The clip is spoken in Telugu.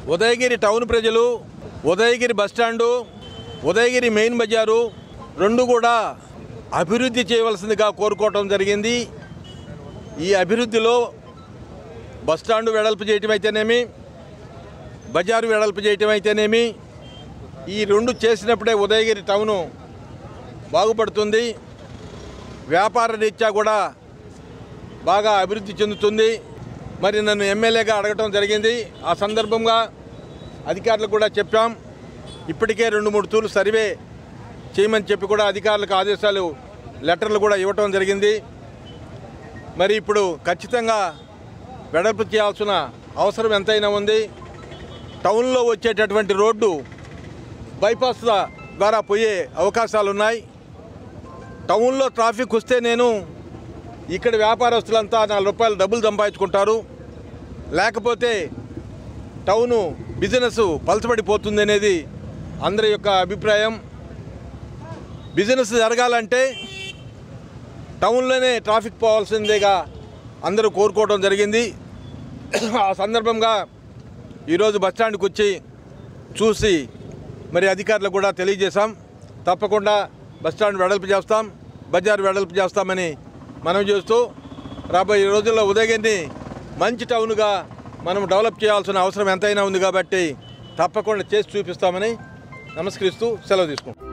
ఉదయగిరి టౌన్ ప్రజలు ఉదయగిరి బస్టాండు ఉదయగిరి మెయిన్ బజారు రెండు కూడా అభివృద్ధి చేయవలసిందిగా కోరుకోవటం జరిగింది ఈ అభివృద్ధిలో బస్టాండు వెడల్పు చేయటం అయితేనేమి బజారు వెడల్పు చేయటం అయితేనేమి ఈ రెండు చేసినప్పుడే ఉదయగిరి టౌను బాగుపడుతుంది వ్యాపార రీత్యా కూడా బాగా అభివృద్ధి చెందుతుంది మరి నన్ను ఎమ్మెల్యేగా అడగటం జరిగింది ఆ సందర్భంగా అధికారులకు కూడా చెప్పాం ఇప్పటికే రెండు మూడు తూర్లు సర్వే చేయమని చెప్పి కూడా అధికారులకు ఆదేశాలు లెటర్లు కూడా ఇవ్వటం జరిగింది మరి ఇప్పుడు ఖచ్చితంగా వెడల్పు చేయాల్సిన అవసరం ఎంతైనా ఉంది టౌన్లో వచ్చేటటువంటి రోడ్డు బైపాస్ ద్వారా పోయే అవకాశాలు ఉన్నాయి టౌన్లో ట్రాఫిక్ వస్తే నేను ఇక్కడ వ్యాపారస్తులంతా నాలుగు రూపాయలు డబ్బులు సంపాదించుకుంటారు లేకపోతే టౌను బిజినెస్ పలచబడిపోతుంది అనేది అందరి యొక్క అభిప్రాయం బిజినెస్ జరగాలంటే టౌన్లోనే ట్రాఫిక్ పోవాల్సిందేగా అందరూ కోరుకోవడం జరిగింది ఆ సందర్భంగా ఈరోజు బస్టాండ్కి వచ్చి చూసి మరి అధికారులకు కూడా తెలియజేశాం తప్పకుండా బస్టాండ్ వెడల్పు చేస్తాం బజార్ వెడల్పు చేస్తామని మనం చేస్తూ రాబోయే రోజుల్లో ఉదయగిరిని మంచి టౌన్గా మనం డెవలప్ చేయాల్సిన అవసరం ఎంతైనా ఉంది కాబట్టి తప్పకుండా చేసి చూపిస్తామని నమస్కరిస్తూ సెలవు తీసుకుంటాం